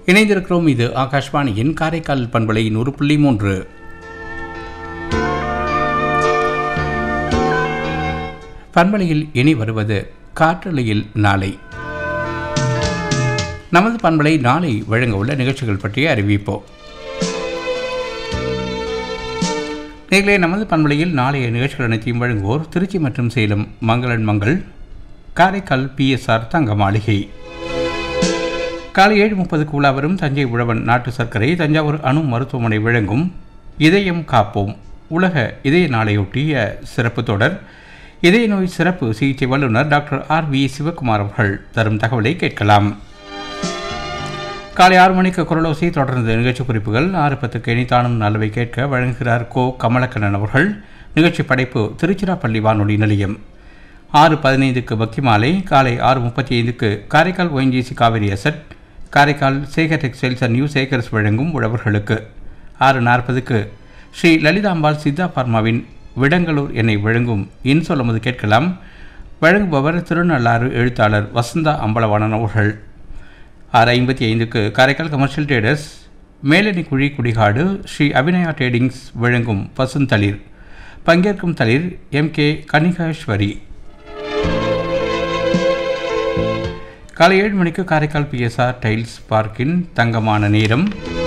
இணைந்திருக்கிறோம் இது ஆகாஷ்வாணியின் காரைக்கால் பண்பலை நூறு புள்ளி மூன்று பண்பலையில் இனி வருவது காற்றலையில் நாளை நமது பண்பலை நாளை வழங்க உள்ள நிகழ்ச்சிகள் பற்றிய அறிவிப்போம் நேர்களே நமது பண்பலையில் நாளைய நிகழ்ச்சிகள் அனைத்தையும் வழங்குவோர் திருச்சி மற்றும் சேலம் மங்களன் மங்கள் காரைக்கால் பிஎஸ்ஆர் தங்க மாளிகை காலை ஏழு முப்பதுக்கு உலா வரும் தஞ்சை உழவன் நாட்டு சர்க்கரை தஞ்சாவூர் அணு மருத்துவமனை வழங்கும் இதயம் காப்போம் உலக இதய நாளையொட்டிய சிறப்பு தொடர் இதய நோய் சிறப்பு சிகிச்சை வல்லுநர் டாக்டர் ஆர் வி சிவகுமார் அவர்கள் தரும் தகவலை கேட்கலாம் காலை ஆறு மணிக்கு குரலோசை தொடர்ந்து நிகழ்ச்சி குறிப்புகள் ஆறு பத்துக்கு இனித்தானும் நல்லவை கேட்க வழங்குகிறார் கோ கமலக்கண்ணன் அவர்கள் நிகழ்ச்சி படைப்பு திருச்சிராப்பள்ளி வானொலி நிலையம் ஆறு பதினைந்துக்கு பக்தி மாலை காலை ஆறு முப்பத்தி ஐந்துக்கு Karaikal ONGC Kaveri asset Karaikal Sekar textiles and new Sekar's வழங்கும் உழவர்களுக்கு ஆறு நாற்பதுக்கு ஸ்ரீ லலிதாம்பாள் சித்தா பார்மாவின் விடங்களூர் என்னை வழங்கும் இன் சொல்லும்போது கேட்கலாம் வழங்குபவர் திருநள்ளாறு எழுத்தாளர் வசந்தா அம்பலவாணன் அவர்கள் ஆறு ஐம்பத்தி ஐந்துக்கு காரைக்கால் கமர்ஷியல் ட்ரேடர்ஸ் மேலணி குழி குடிகாடு ஸ்ரீ அபிநயா ட்ரேடிங்ஸ் வழங்கும் பசுந்தளிர் பங்கேற்கும் தளிர் எம் கே கனிகாஸ்வரி காலை ஏழு மணிக்கு காரைக்கால் பிஎஸ்ஆர் டைல்ஸ் பார்க்கின் தங்கமான நேரம்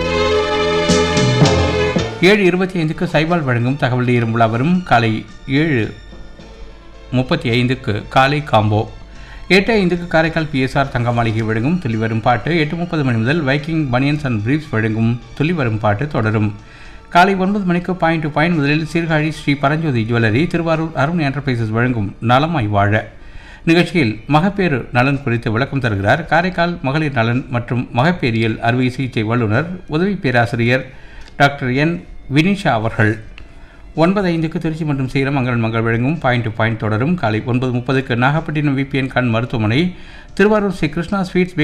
ஏழு இருபத்தி ஐந்துக்கு சைபால் வழங்கும் தகவல் நேரம் உலா வரும் காலை ஏழு முப்பத்தி ஐந்துக்கு காலை காம்போ எட்டு ஐந்துக்கு காரைக்கால் பிஎஸ்ஆர் தங்க மாளிகை வழங்கும் துளிவரும் பாட்டு எட்டு முப்பது மணி முதல் வைக்கிங் பனியன்ஸ் அண்ட் பிரீஃப்ஸ் வழங்கும் துளிவரும் பாட்டு தொடரும் காலை ஒன்பது மணிக்கு பாயிண்ட் டு பாயிண்ட் முதலில் சீர்காழி ஸ்ரீ பரஞ்சோதி ஜுவல்லரி திருவாரூர் அருண் என்டர்பிரைசஸ் வழங்கும் நலமாய் வாழ நிகழ்ச்சியில் மகப்பேறு நலன் குறித்து விளக்கம் தருகிறார் காரைக்கால் மகளிர் நலன் மற்றும் மகப்பேறியல் அறுவை சிகிச்சை வல்லுநர் உதவி பேராசிரியர் டாக்டர் என் வினிஷா அவர்கள் ஒன்பது ஐந்துக்கு திருச்சி மற்றும் சேலம் மங்களன் மங்கள் வழங்கும் பாயிண்ட் டு பாயிண்ட் தொடரும் காலை ஒன்பது முப்பதுக்கு நாகப்பட்டினம் விபிஎன் கண் மருத்துவமனை திருவாரூர் ஸ்ரீ கிருஷ்ணா ஸ்வீட்ஸ்